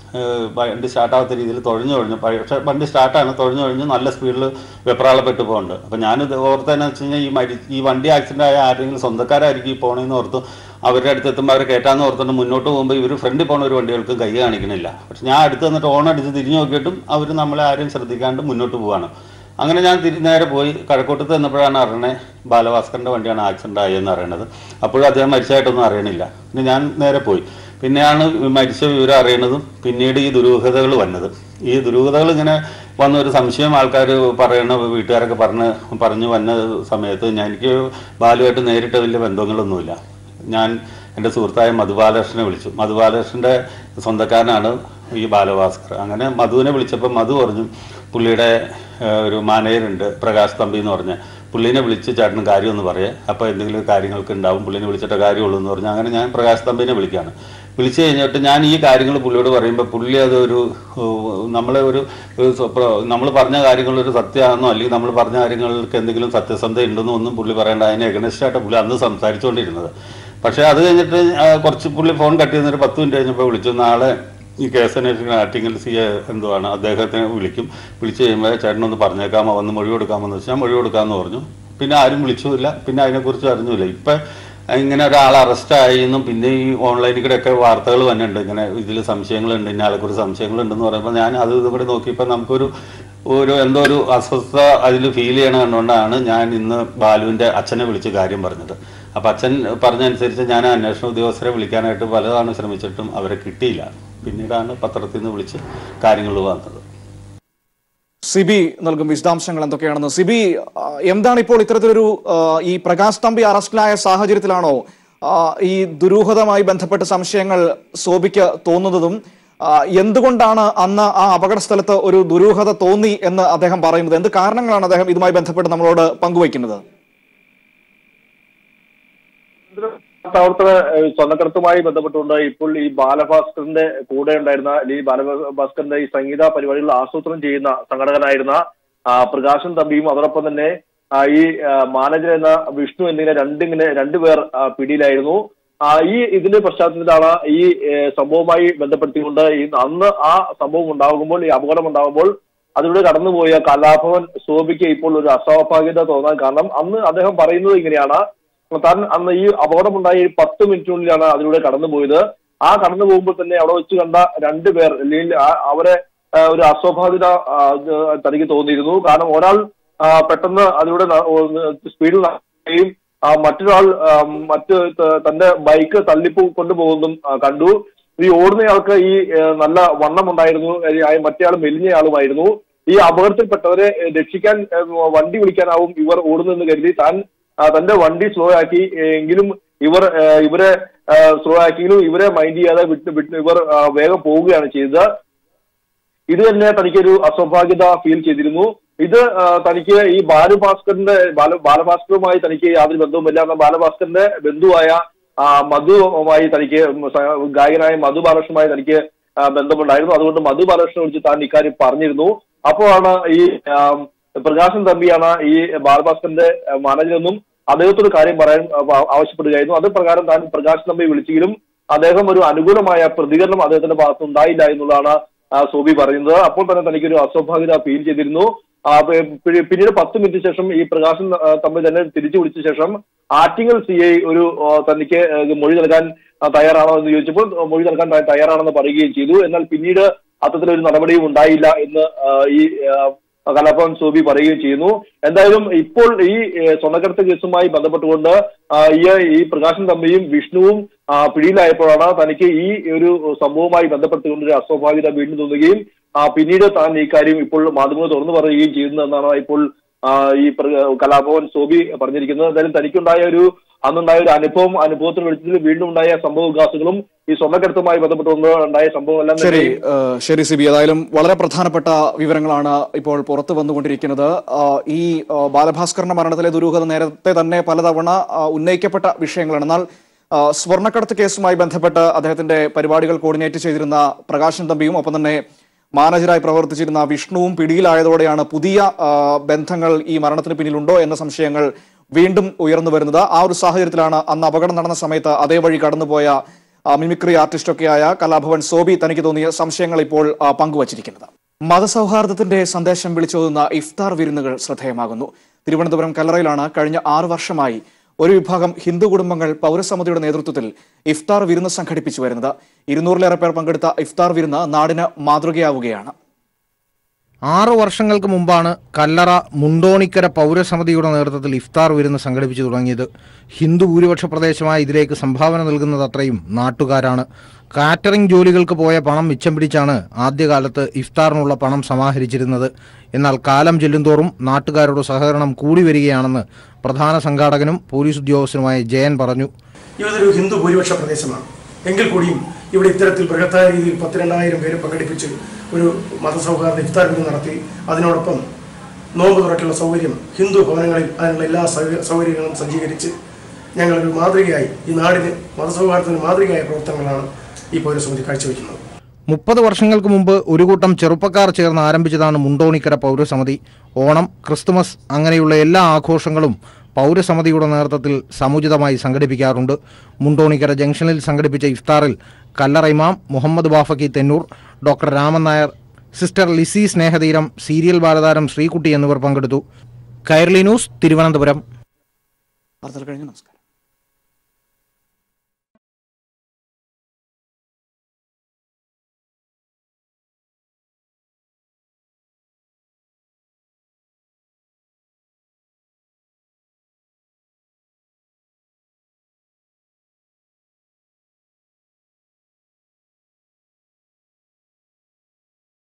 വണ്ടി സ്റ്റാർട്ടാവാത്ത രീതിയിൽ തുഴഞ്ഞു തുഴഞ്ഞു പക്ഷേ വണ്ടി സ്റ്റാർട്ടാണ് തുഴഞ്ഞു തുഴഞ്ഞ് നല്ല സ്പീഡിൽ വെപ്രാളപ്പെട്ട് പോകുന്നുണ്ട് അപ്പോൾ ഞാനിത് ഓർത്തതെന്ന് വെച്ച് കഴിഞ്ഞാൽ ഈ മരി ഈ വണ്ടി ആക്സിഡൻ്റ് ആയ ആരെങ്കിലും സ്വന്തക്കാരായിരിക്കും ഈ പോണേന്ന് ഓർത്തു അവരുടെ അടുത്ത് എത്തുമ്പോൾ അവർ കയറ്റാന്ന് ഓർത്തുകൊണ്ട് മുന്നോട്ട് പോകുമ്പോൾ ഇവർ ഫ്രണ്ടിൽ പോകുന്ന ഒരു വണ്ടികൾക്ക് കൈ കാണിക്കണില്ല പക്ഷെ ഞാൻ അടുത്ത് വന്നിട്ട് ഓൺ അടിച്ച് തിരിഞ്ഞു നോക്കിയിട്ടും അവർ നമ്മളെ ആരെയും ശ്രദ്ധിക്കാണ്ട് മുന്നോട്ട് പോവാണ് അങ്ങനെ ഞാൻ തിരി നേരെ പോയി കഴക്കൂട്ടത്ത് ചെന്നപ്പോഴാണ് അറിയണേ ബാലഭാസ്കറിൻ്റെ വണ്ടിയാണ് ആക്സിഡൻ്റ് ആയെന്ന് അറിയണത് അപ്പോഴും അദ്ദേഹം മരിച്ചതായിട്ടൊന്നും അറിയണില്ല പിന്നെ ഞാൻ നേരെ പോയി പിന്നെയാണ് മരിച്ച വിവരം അറിയണതും പിന്നീട് ഈ ദുരൂഹതകൾ വന്നത് ഈ ദുരൂഹതകൾ ഇങ്ങനെ വന്ന ഒരു സംശയം ആൾക്കാർ പറയണ വീട്ടുകാരൊക്കെ പറഞ്ഞ് പറഞ്ഞു വന്ന സമയത്ത് ഞാൻ എനിക്ക് ബാലുമായിട്ട് നേരിട്ട് വലിയ ബന്ധങ്ങളൊന്നുമില്ല ഞാൻ എൻ്റെ സുഹൃത്തായ മധുബാലകൃഷ്ണനെ വിളിച്ചു മധുബാലകൃഷ്ണൻ്റെ സ്വന്തക്കാരനാണ് ഈ ബാലഭാസ്കർ അങ്ങനെ മധുവിനെ വിളിച്ചപ്പോൾ മധു പറഞ്ഞു പുള്ളിയുടെ ഏഹ്, ഒരു മാനേജറുണ്ട് പ്രകാശ് തമ്പി എന്ന് പറഞ്ഞ പുള്ളിനെ വിളിച്ച് ചേട്ടന് കാര്യമൊന്ന് പറയേ അപ്പോൾ എന്തെങ്കിലും കാര്യങ്ങൾക്ക് ഉണ്ടാവും പുള്ളിനെ വിളിച്ചിട്ട് കാര്യമുള്ളൂ എന്ന് പറഞ്ഞു അങ്ങനെ ഞാൻ പ്രകാശ് തമ്പിനെ വിളിക്കുകയാണ് വിളിച്ചു കഴിഞ്ഞിട്ട് ഞാൻ ഈ കാര്യങ്ങൾ പുള്ളിയോട് പറയുമ്പോൾ പുള്ളി അതൊരു ഏഹ്, നമ്മളെ ഒരു നമ്മൾ പറഞ്ഞ കാര്യങ്ങൾ ഒരു സത്യമാണെന്നോ അല്ലെങ്കിൽ നമ്മൾ പറഞ്ഞ കാര്യങ്ങൾക്ക് എന്തെങ്കിലും സത്യസന്ധത ഉണ്ടെന്നോ ഒന്നും പുള്ളി പറയേണ്ട അതിനെ എഗനസ്റ്റായിട്ട് പുള്ളി അന്ന് സംസാരിച്ചുകൊണ്ടിരുന്നത് പക്ഷേ അത് കഴിഞ്ഞിട്ട് ആ, കുറച്ച് പുള്ളി ഫോൺ കട്ട് ചെയ്യുന്നൊരു പത്ത് മിനിറ്റ് കഴിഞ്ഞപ്പോൾ വിളിച്ചു നാളെ ഈ കേസ് അന്വേഷിക്കുന്ന ആറ്റിങ്ങൽ സി എ എന്തുവാണ് അദ്ദേഹത്തെ വിളിക്കും വിളിച്ചു കഴിയുമ്പോൾ ചേട്ടനൊന്ന് പറഞ്ഞേക്കാമോ വന്ന് മൊഴി കൊടുക്കാമോ എന്ന് വെച്ചാൽ മൊഴി കൊടുക്കാമെന്ന് പറഞ്ഞു പിന്നെ ആരും വിളിച്ചുമില്ല പിന്നെ അതിനെക്കുറിച്ച് അറിഞ്ഞില്ല ഇപ്പം ഇങ്ങനെ ഒരാൾ അറസ്റ്റ് ആയി എന്നും പിന്നെ ഈ ഓൺലൈനിൽ കൂടെ ഒക്കെ വാർത്തകൾ വന്നിട്ടുണ്ട് ഇങ്ങനെ ഇതിൽ സംശയങ്ങളുണ്ട് ഇന്ന ആളെക്കുറിച്ച് സംശയങ്ങളുണ്ടെന്ന് പറയുമ്പോൾ ഞാൻ അത് ഇതും കൂടെ നോക്കിയപ്പോൾ നമുക്കൊരു ഒരു എന്തോ ഒരു അസ്വസ്ഥത അതിൽ ഫീൽ ചെയ്യണ കണ്ടുകൊണ്ടാണ് ഞാൻ ഇന്ന് ബാലുവിൻ്റെ അച്ഛനെ വിളിച്ച് കാര്യം പറഞ്ഞത് അപ്പം അച്ഛൻ പറഞ്ഞതനുസരിച്ച് ഞാൻ അന്വേഷണ ഉദ്യോഗസ്ഥരെ വിളിക്കാനായിട്ട് പലതാണ് ശ്രമിച്ചിട്ടും അവരെ കിട്ടിയില്ല പിന്നീടാണ് പത്രത്തിൽ നിന്ന് വിളിച്ച് കാര്യങ്ങൾ വന്നത് സിബി നൽകും വിശദാംശങ്ങൾ എന്തൊക്കെയാണെന്ന് സിബി ആ, എന്താണ് ഇപ്പോൾ ഇത്തരത്തിലൊരു ആ, ഈ പ്രകാശ് തമ്പി അറസ്റ്റിലായ സാഹചര്യത്തിലാണോ ആ, ഈ ദുരൂഹതമായി ബന്ധപ്പെട്ട സംശയങ്ങൾ സോബിക്ക് തോന്നുന്നതും ആ, എന്തുകൊണ്ടാണ് അന്ന് ആ അപകട സ്ഥലത്ത് ഒരു ദുരൂഹത തോന്നി എന്ന് അദ്ദേഹം പറയുന്നത് എന്ത് കാരണങ്ങളാണ് അദ്ദേഹം ഇതുമായി ബന്ധപ്പെട്ട് നമ്മളോട് പങ്കുവയ്ക്കുന്നത് അവിടുത്തെ സ്വർണ്ണക്കടത്തുമായി ബന്ധപ്പെട്ടുകൊണ്ട് ഇപ്പോൾ ഈ ബാലഭാസ്കറിന്റെ കൂടെ ഉണ്ടായിരുന്ന ഈ ബാലഭാസ്കറിന്റെ ഈ സംഗീത പരിപാടികൾ ആസൂത്രണം ചെയ്യുന്ന സംഘടകനായിരുന്ന ആ, പ്രകാശൻ തമ്പിയും അതോടൊപ്പം തന്നെ ആ, ഈ ആ, മാനേജർ എന്ന വിഷ്ണു എന്നിങ്ങനെ രണ്ടിങ്ങനെ രണ്ടുപേർ ആ, പിടിയിലായിരുന്നു ആ, ഈ ഇതിന്റെ പശ്ചാത്തലത്തിലാണ് ഈ ഏ, സംഭവവുമായി ബന്ധപ്പെടുത്തിക്കൊണ്ട് ഈ അന്ന് ആ സംഭവം ഉണ്ടാകുമ്പോൾ ഈ അപകടം ഉണ്ടാകുമ്പോൾ അതിലൂടെ കടന്നുപോയ കലാഭവൻ ശോഭിക്ക് ഇപ്പോൾ ഒരു അസ്വാഭാവികത തോന്നാൻ കാരണം അന്ന് അദ്ദേഹം പറയുന്നത് ഇങ്ങനെയാണ് താൻ അന്ന് ഈ അപകടമുണ്ടായി ഈ പത്ത് മിനിറ്റിനുള്ളിലാണ് അതിലൂടെ കടന്നുപോയത് ആ കടന്നു പോകുമ്പോൾ തന്നെ അവിടെ വെച്ച് കണ്ട രണ്ടുപേർ അല്ലെങ്കിൽ ആ- അവരെ ആ, ഒരു അസ്വാഭാവികത ആ, ഇത് തനിക്ക് തോന്നിയിരുന്നു കാരണം ഒരാൾ ആ, പെട്ടെന്ന് അതിലൂടെ ന- ഒന്ന് സ്പീഡിൽ നടക്കുകയും ആ, മറ്റൊരാൾ ആ, മറ്റ് ത- തന്റെ ബൈക്ക് തള്ളിപ്പോ കൊണ്ടുപോകുന്നതും ആ, കണ്ടു ഈ ഓടുന്നയാൾക്ക് ഈ ഏ, നല്ല വണ്ണം ഉണ്ടായിരുന്നു മറ്റേയാൾ മെലിഞ്ഞയാളുമായിരുന്നു ഈ അപകടത്തിൽപ്പെട്ടവരെ ഏ, രക്ഷിക്കാൻ ഏ, വണ്ടി വിളിക്കാനാവും ഇവർ ഓടുന്നതെന്ന് കരുതി താൻ ആ, തന്റെ വണ്ടി സ്ലോ ആക്കി ഏ, എങ്കിലും ഇവർ ഏ, ഇവരെ സ്ലോ ആക്കിയെങ്കിലും ഇവരെ മൈൻഡ് ചെയ്യാതെ വിട്ട് വിട്ട് ഇവർ ആ, വേഗം പോവുകയാണ് ചെയ്തത് ഇത് തന്നെ തനിക്കൊരു അസ്വാഭാവികത ഫീൽ ചെയ്തിരുന്നു ഇത് ആ, തനിക്ക് ഈ ബാലഭാസ്കറിന്റെ ബാല ബാലഭാസ്കറുമായി തനിക്ക് യാതൊരു ബന്ധവുമില്ല എന്ന ബാലഭാസ്കറിന്റെ ബന്ധുവായ ആ, മധുവുമായി തനിക്ക് സ- ഗായകനായ മധു ബാലകൃഷ്ണനുമായി തനിക്ക് ആ, ബന്ധമുണ്ടായിരുന്നു അതുകൊണ്ട് മധു ബാലകൃഷ്ണനെ വിളിച്ച് താൻ ഇക്കാര്യം പറഞ്ഞിരുന്നു അപ്പോഴാണ് ഈ ആ, പ്രകാശൻ തമ്പിയാണ് ഈ ബാലഭാസ്കറിന്റെ മാനേജറെന്നും അദ്ദേഹത്തോട് കാര്യം പറയാൻ ആ- ആവശ്യപ്പെടുകയായിരുന്നു അത് പ്രകാരം താൻ പ്രകാശ് തമ്പി വിളിച്ചെങ്കിലും അദ്ദേഹം ഒരു അനുകൂലമായ പ്രതികരണം അദ്ദേഹത്തിന്റെ ഭാഗത്ത് ഉണ്ടായില്ല എന്നുള്ളതാണ് ആ, സോബി പറയുന്നത് അപ്പോൾ തന്നെ തനിക്ക് ഒരു അസ്വാഭാവികത ഫീൽ ചെയ്തിരുന്നു ആ, പി- പി- പിന്നീട് പത്ത് മിനിറ്റ് ശേഷം ഈ പ്രകാശൻ ആ, തമ്മിൽ തന്നെ തിരിച്ചു വിളിച്ച ശേഷം ആറ്റിങ്ങൽ സി ഐ ഒരു ആ, തനിക്ക് ആ, മൊഴി നൽകാൻ ആ, തയ്യാറാണോ എന്ന് ചോദിച്ചപ്പോൾ ആ, മൊഴി നൽകാൻ ത- തയ്യാറാണെന്ന് പറയുകയും ചെയ്തു എന്നാൽ പിന്നീട് അത്തരത്തിലൊരു നടപടിയും ഉണ്ടായില്ല എന്ന് ആ, ഈ ആ, കലാഭവൻ സോബി പറയുകയും ചെയ്യുന്നു എന്തായാലും ഇപ്പോൾ ഈ ഏഹ്, സ്വർണ്ണക്കടത്ത് കേസുമായി ബന്ധപ്പെട്ടുകൊണ്ട് ആ, ഈ ഈ പ്രകാശൻ തമ്പിയും വിഷ്ണുവും ആ, പിടിയിലായപ്പോഴാണ് തനിക്ക് ഈ ഒരു സംഭവവുമായി ബന്ധപ്പെട്ടുകൊണ്ട് ഒരു അസ്വാഭാവികത വീണ്ടും തോന്നുകയും ആ, പിന്നീട് താൻ ഈ കാര്യം ഇപ്പോൾ മാധ്യമങ്ങൾ തുറന്നു പറയുകയും ചെയ്യുന്നതെന്നാണ് ഇപ്പോൾ ആ, ഈ പ്ര- കലാഭവൻ സോബി പറഞ്ഞിരിക്കുന്നത് എന്തായാലും തനിക്കുണ്ടായ ഒരു അന്നുണ്ടായ ഒരു അനുഭവം അനുഭവത്തിന് വെളിച്ചത്തിൽ വീണ്ടും ഉണ്ടായ സംഭവ വികാസങ്ങളും ഈ സ്വർണ്ണക്കടത്തുമായി ബന്ധപ്പെട്ടുകൊണ്ട് ഉണ്ടായ സംഭവമെല്ലാം ശരി തന്നെ ഏഹ് ശരി സിബി ഏതായാലും വളരെ പ്രധാനപ്പെട്ട വിവരങ്ങളാണ് ഇപ്പോൾ പുറത്തു വന്നുകൊണ്ടിരിക്കുന്നത് ആഹ് ഈ ആഹ് ബാലഭാസ്കറിന്റെ മരണത്തിലെ ദുരൂഹത നേരത്തെ തന്നെ പലതവണ ആഹ് ഉന്നയിക്കപ്പെട്ട വിഷയങ്ങളാണ് എന്നാൽ ആഹ് സ്വർണ്ണക്കടത്ത് കേസുമായി ബന്ധപ്പെട്ട് അദ്ദേഹത്തിന്റെ പരിപാടികൾ കോർഡിനേറ്റ് ചെയ്തിരുന്ന പ്രകാശൻ തമ്പിയും ഒപ്പം തന്നെ മാനേജരായി പ്രവർത്തിച്ചിരുന്ന വിഷ്ണുവും പിടിയിലായതോടെയാണ് പുതിയ ആഹ് ബന്ധങ്ങൾ ഈ മരണത്തിന് പിന്നിലുണ്ടോ എന്ന സംശയങ്ങൾ വീണ്ടും ഉയർന്നു വരുന്നത് ആ ഒരു സാഹചര്യത്തിലാണ് അന്ന് അപകടം നടന്ന സമയത്ത് അതേ വഴി കടന്നുപോയ ആ, മിമിക്രി ആർട്ടിസ്റ്റൊക്കെയായ കലാഭവൻ സോബി തനിക്ക് തോന്നിയ സംശയങ്ങൾ ഇപ്പോൾ ആ, പങ്കുവച്ചിരിക്കുന്നത് മതസൗഹാർദ്ദത്തിന്റെ സന്ദേശം വിളിച്ചോതുന്ന ഇഫ്താർ വിരുന്നുകൾ ശ്രദ്ധേയമാകുന്നു തിരുവനന്തപുരം കല്ലറയിലാണ് കഴിഞ്ഞ ആറു വർഷമായി ഒരു വിഭാഗം ഹിന്ദു കുടുംബങ്ങൾ പൗരസമിതിയുടെ നേതൃത്വത്തിൽ ഇഫ്താർ വിരുന്ന് സംഘടിപ്പിച്ചു വരുന്നത് ഇരുന്നൂറിലേറെ പേർ പങ്കെടുത്ത ഇഫ്താർ വിരുന്ന് നാടിന് മാതൃകയാവുകയാണ് ആറു വർഷങ്ങൾക്ക് മുമ്പാണ് കല്ലറ മുണ്ടോണിക്കര പൗരസമിതിയുടെ നേതൃത്വത്തിൽ ഇഫ്താർ വിരുന്ന് സംഘടിപ്പിച്ചു തുടങ്ങിയത് ഹിന്ദു ഭൂരിപക്ഷ പ്രദേശമായ ഇതിലേക്ക് സംഭാവന നൽകുന്നത് അത്രയും നാട്ടുകാരാണ് കാറ്ററിംഗ് ജോലികൾക്ക് പോയ പണം മിച്ചം പിടിച്ചാണ് ആദ്യകാലത്ത് ഇഫ്താറിനുള്ള പണം സമാഹരിച്ചിരുന്നത് എന്നാൽ കാലം ചെല്ലുന്തോറും നാട്ടുകാരുടെ സഹകരണം കൂടി വരികയാണെന്ന് പ്രധാന സംഘാടകനും പോലീസ് ഉദ്യോഗസ്ഥനുമായ ജയൻ പറഞ്ഞു ഇതൊരു ഹിന്ദു ഭൂരിപക്ഷ പ്രദേശമാണ് എങ്കിൽ കൂടിയും ഇവിടെ ഇത്തരത്തിൽ ബൃഹത്തായ രീതിയിൽ പത്തിരണ്ടായിരം പേരെ പങ്കെടുപ്പിച്ച് ഒരു മതസൗഹാർദ്ദ ഇഫ്താർ വിരുന്ന് നടത്തി അതിനോടൊപ്പം നോമ്പ് തുറക്കുള്ള സൗകര്യം ഹിന്ദു ഭവനങ്ങളിൽ അതിനുള്ള എല്ലാ സൗക- സൗകര്യങ്ങളും സജ്ജീകരിച്ച് ഞങ്ങളൊരു മാതൃകയായി ഈ നാടിന് മതസൗഹാർദ്ദത്തിന് മാതൃകയായ പ്രവർത്തനങ്ങളാണ് ഈ പൗരസമിതി കാഴ്ചവെക്കുന്നത് മുപ്പത് വർഷങ്ങൾക്ക് മുമ്പ് ഒരു കൂട്ടം ചെറുപ്പക്കാർ ചേർന്ന് ആരംഭിച്ചതാണ് മുണ്ടോണിക്കര പൗരസമിതി ഓണം ക്രിസ്തുമസ് അങ്ങനെയുള്ള എല്ലാ ആഘോഷങ്ങളും പൗരസമിതിയുടെ നേതൃത്വത്തിൽ സമുചിതമായി സംഘടിപ്പിക്കാറുണ്ട് മുണ്ടോണിക്കര ജംഗ്ഷനിൽ സംഘടിപ്പിച്ച ഇഫ്താറിൽ കല്ലറ ഇമാം Muhammad Bafaqi Thennoor doctor Raman Nair sister Lissy Snehatheeram serial ബാലതാരം ശ്രീകുട്ടി എന്നിവർ പങ്കെടുത്തു കൈർലി ന്യൂസ് തിരുവനന്തപുരം വാർത്തകൾ കഴിഞ്ഞു നമസ്കാരം